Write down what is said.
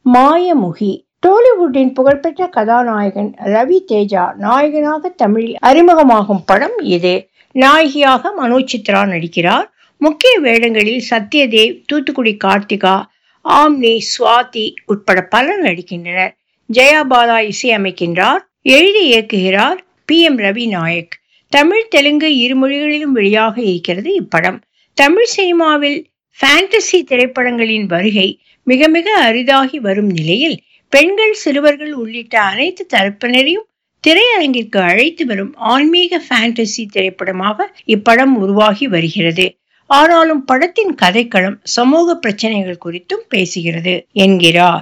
மாயமுகி டோலிவுட்டின் புகழ்பெற்ற கதாநாயகன் ரவி தேஜா நாயகனாக தமிழில் அறிமுகமாகும் படம் இது நாயகியாக மனோஜ் சித்ரா நடிக்கிறார் முக்கிய வேடங்களில் சத்யதேவ் தூத்துக்குடி கார்த்திகா ஆம்னி சுவாதி உட்பட பலர் நடிக்கின்றனர் ஜெயாபாலா இசையமைக்கின்றார் எழுதி இயக்குகிறார் பி எம் ரவி நாயக் தமிழ் தெலுங்கு இரு மொழிகளிலும் வெளியாக இருக்கிறது இப்படம் தமிழ் சினிமாவில் ஃபேண்டசி திரைப்படங்களின் வருகை மிக மிக அரிதாகி வரும் நிலையில் பெண்கள் சிறுவர்கள் உள்ளிட்ட அனைத்து தரப்பினரையும் திரையரங்கிற்கு அழைத்து வரும் ஆன்மீக ஃபேண்டசி திரைப்படமாக இப்படம் உருவாகி வருகிறது ஆனாலும் படத்தின் கதைக்களம் சமூக பிரச்சனைகள் குறித்தும் பேசுகிறது என்கிறார்